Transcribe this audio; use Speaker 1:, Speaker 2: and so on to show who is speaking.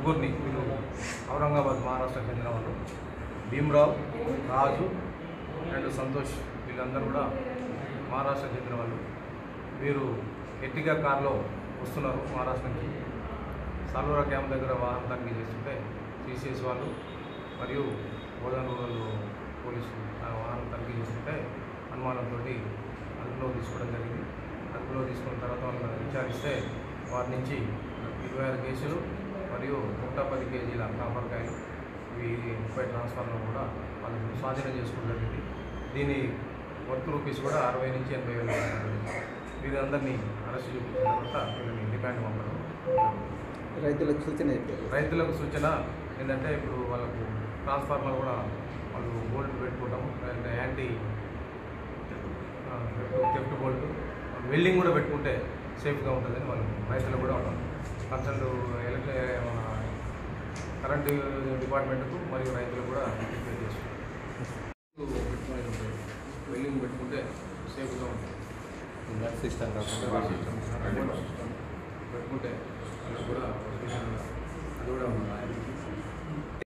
Speaker 1: ముగ్గురిని వీళ్ళు ఔరంగాబాద్ మహారాష్ట్రకు చెందిన వాళ్ళు భీమ్రావ్ రాజు అండ్ సంతోష్ వీళ్ళందరూ కూడా మహారాష్ట్రకు చెందిన వాళ్ళు వీరు ఎట్టిగా కార్లో వస్తున్నారు మహారాష్ట్ర నుంచి సాలూరా క్యాంప్ దగ్గర వాహనం తనిఖీ చేస్తుంటే సిసిఎస్ వాళ్ళు మరియు గోదావరి రూరల్ పోలీసు ఆ వాహనం తనిఖీ చేస్తుంటే అనుమానంతో అదుపులో తీసుకోవడం జరిగింది అదుపులో తీసుకున్న తర్వాత వాళ్ళని విచారిస్తే వారి నుంచి ఇరవై ఆరు కేసులు మరియు నూట పది కేజీల కాపర్కాయలు ఇవి ముప్పై ట్రాన్స్ఫార్మర్ కూడా వాళ్ళు స్వాధీనం చేసుకోవడం జరిగింది దీని వర్క్ రూపీస్ కూడా అరవై నుంచి ఎనభై వేల వీరందరినీ అరెస్ట్ చూపించిన తర్వాత వీళ్ళని డిమాండ్ పంపడం
Speaker 2: రైతులకు సూచన అయిపోయారు
Speaker 1: రైతులకు సూచన ఏంటంటే ఇప్పుడు వాళ్ళకు ట్రాన్స్ఫార్మర్ కూడా వాళ్ళు బోల్ట్ పెట్టుకోవడం అంటే యాంటీ థెఫ్ట్ బోల్ట్ వెల్డింగ్ కూడా పెట్టుకుంటే సేఫ్గా ఉంటుందని వాళ్ళు రైతులు కూడా కన్సల్ట్ ఎలక్ట్రి మన కరెంటు డిపార్ట్మెంట్కు మరియు రైతులు కూడా రిక్వెస్ట్ చేస్తున్నారు పెట్టుకునేది ఉంటుంది వెల్డింగ్ పెట్టుకుంటే సేఫ్గా ఉంటుంది
Speaker 2: సిస్టమ్ కాకుండా
Speaker 1: పెట్టుకుంటే వాళ్ళకు కూడా